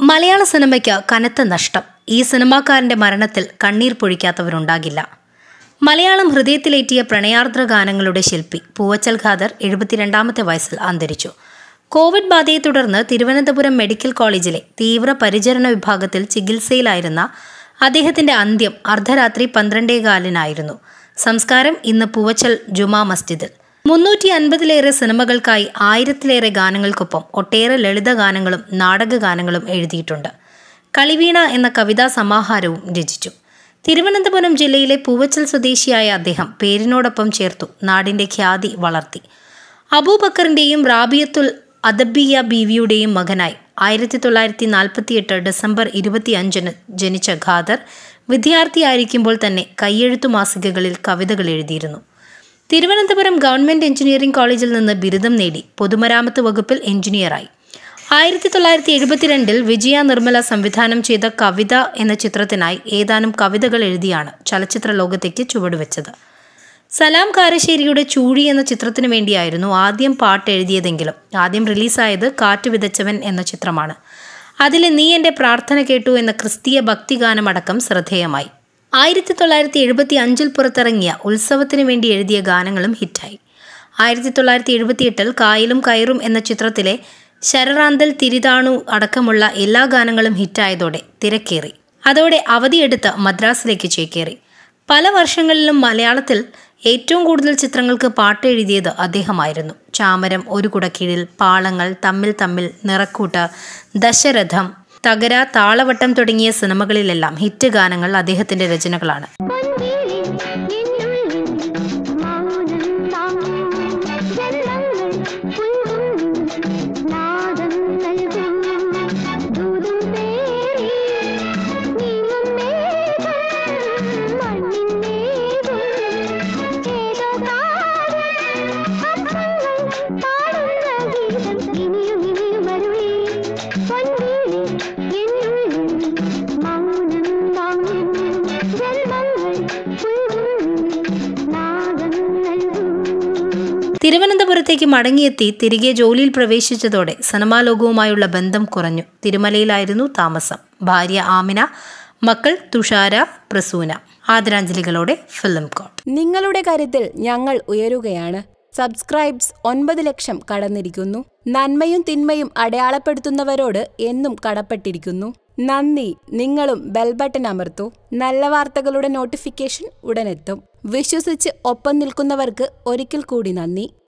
മലയാള സിനിമയ്ക്ക് കനത്ത നഷ്ടം ഈ സിനിമാക്കാരന്റെ മരണത്തിൽ കണ്ണീർ പൊഴിക്കാത്തവരുണ്ടാകില്ല മലയാളം ഹൃദയത്തിലേറ്റിയ പ്രണയാർദ്ര ഗാനങ്ങളുടെ ശില്പി പൂവച്ചൽ ഖാദർ എഴുപത്തിരണ്ടാമത്തെ വയസ്സിൽ അന്തരിച്ചു കോവിഡ് ബാധയെ തുടർന്ന് തിരുവനന്തപുരം മെഡിക്കൽ കോളേജിലെ തീവ്ര പരിചരണ വിഭാഗത്തിൽ ചികിത്സയിലായിരുന്ന അദ്ദേഹത്തിന്റെ അന്ത്യം അർദ്ധരാത്രി പന്ത്രണ്ടേകാലിനായിരുന്നു സംസ്കാരം ഇന്ന് പൂവച്ചൽ ജുമാ മസ്ജിദിൽ മുന്നൂറ്റി അൻപതിലേറെ സിനിമകൾക്കായി ആയിരത്തിലേറെ ഗാനങ്ങൾക്കൊപ്പം ഒട്ടേറെ ലളിത ഗാനങ്ങളും നാടക ഗാനങ്ങളും എഴുതിയിട്ടുണ്ട് കളിവീണ എന്ന കവിതാ സമാഹാരവും രചിച്ചു തിരുവനന്തപുരം ജില്ലയിലെ പൂവച്ചൽ സ്വദേശിയായ അദ്ദേഹം പേരിനോടൊപ്പം ചേർത്തു നാടിന്റെ ഖ്യാതി വളർത്തി അബൂബക്കറിന്റെയും റാബിയത്തുൽ അദബിയ ബീവിയുടെയും മകനായി ആയിരത്തി തൊള്ളായിരത്തി നാൽപ്പത്തിയെട്ട് ഡിസംബർ ഇരുപത്തി അഞ്ചിന് ജനിച്ച ഖാദർ വിദ്യാർത്ഥിയായിരിക്കുമ്പോൾ തന്നെ കയ്യെഴുത്തു മാസികകളിൽ കവിതകൾ എഴുതിയിരുന്നു തിരുവനന്തപുരം ഗവൺമെന്റ് എഞ്ചിനീയറിംഗ് കോളേജിൽ നിന്ന് ബിരുദം നേടി പൊതുമരാമത്ത് വകുപ്പിൽ എഞ്ചിനീയറായി ആയിരത്തി തൊള്ളായിരത്തി എഴുപത്തിരണ്ടിൽ വിജയ നിർമ്മല സംവിധാനം ചെയ്ത കവിത എന്ന ചിത്രത്തിനായി ഏതാനും കവിതകൾ എഴുതിയാണ് ചലച്ചിത്ര ലോകത്തേക്ക് ചുവടുവെച്ചത് സലാം കാരശ്ശേരിയുടെ ചൂഴി എന്ന ചിത്രത്തിനു വേണ്ടിയായിരുന്നു ആദ്യം പാട്ട് എഴുതിയതെങ്കിലും ആദ്യം റിലീസായത് കാറ്റ് വിതച്ചവൻ എന്ന ചിത്രമാണ് അതിലെ നീ എൻ്റെ പ്രാർത്ഥന കേട്ടു എന്ന ക്രിസ്തീയ ഭക്തിഗാനമടക്കം ശ്രദ്ധേയമായി ആയിരത്തി തൊള്ളായിരത്തി എഴുപത്തി അഞ്ചിൽ പുറത്തിറങ്ങിയ ഉത്സവത്തിന് വേണ്ടി എഴുതിയ ഗാനങ്ങളും ഹിറ്റായി ആയിരത്തി തൊള്ളായിരത്തി എഴുപത്തിയെട്ടിൽ കായലും കയറും എന്ന ചിത്രത്തിലെ ശരറാന്തൽ തിരിതാണു അടക്കമുള്ള എല്ലാ ഗാനങ്ങളും ഹിറ്റായതോടെ തിരക്കേറി അതോടെ അവധിയെടുത്ത് മദ്രാസിലേക്ക് ചേക്കേറി പല വർഷങ്ങളിലും മലയാളത്തിൽ ഏറ്റവും കൂടുതൽ ചിത്രങ്ങൾക്ക് പാട്ട് എഴുതിയത് അദ്ദേഹമായിരുന്നു ചാമരം ഒരു കുടക്കീഴിൽ പാളങ്ങൾ തമ്മിൽ തമ്മിൽ നിറക്കൂട്ട് ദശരഥം തകര താളവട്ടം തുടങ്ങിയ സിനിമകളിലെല്ലാം ഹിറ്റ് ഗാനങ്ങൾ അദ്ദേഹത്തിന്റെ രചനകളാണ് പൊൻകിളി നിന്നുള്ളിൽ മൗനം താങ്ങും ജനലങ്ങൾ പുൽകും നാദം നൽകും ദൂതും പേറി നീങ്ങും മേഘം മണ്ണിൻ മേഘം ഏതോ കാലം അർത്ഥങ്ങൾ പാടുന്ന ഗീതം ഇനിയും ഇനിയും അരുളി പൊൻകിളി എന്നുള്ളിൽ മൗനം താങ്ങും ജന്മങ്ങൾ പുൽകും നാദം നൽകും തിരുവനന്തപുരത്തേക്ക് മടങ്ങിയെത്തി തിരികെ ജോലിയിൽ പ്രവേശിച്ചതോടെ സിനിമാ ലോകവുമായുള്ള ബന്ധം കുറഞ്ഞു തിരുമലയിലായിരുന്നു താമസം ഭാര്യ ആമിന മക്കൾ തുഷാര പ്രസൂന ആദരാഞ്ജലികളോടെ ഫിലിം കോട്ട് നിങ്ങളുടെ കരുത്തിൽ ഞങ്ങൾ ഉയരുകയാണ് സബ്സ്ക്രൈബ്സ് ഒൻപത് ലക്ഷം കടന്നിരിക്കുന്നു നന്മയും തിന്മയും അടയാളപ്പെടുത്തുന്നവരോട് എന്നും കടപ്പെട്ടിരിക്കുന്നു നന്ദി നിങ്ങളും ബെൽ ബട്ടൺ അമർത്തൂ നല്ല വാർത്തകളുടെ നോട്ടിഫിക്കേഷൻ ഉടനെത്തും വിശ്വസിച്ച് ഒപ്പം നിൽക്കുന്നവർക്ക് ഒരിക്കൽ കൂടി നന്ദി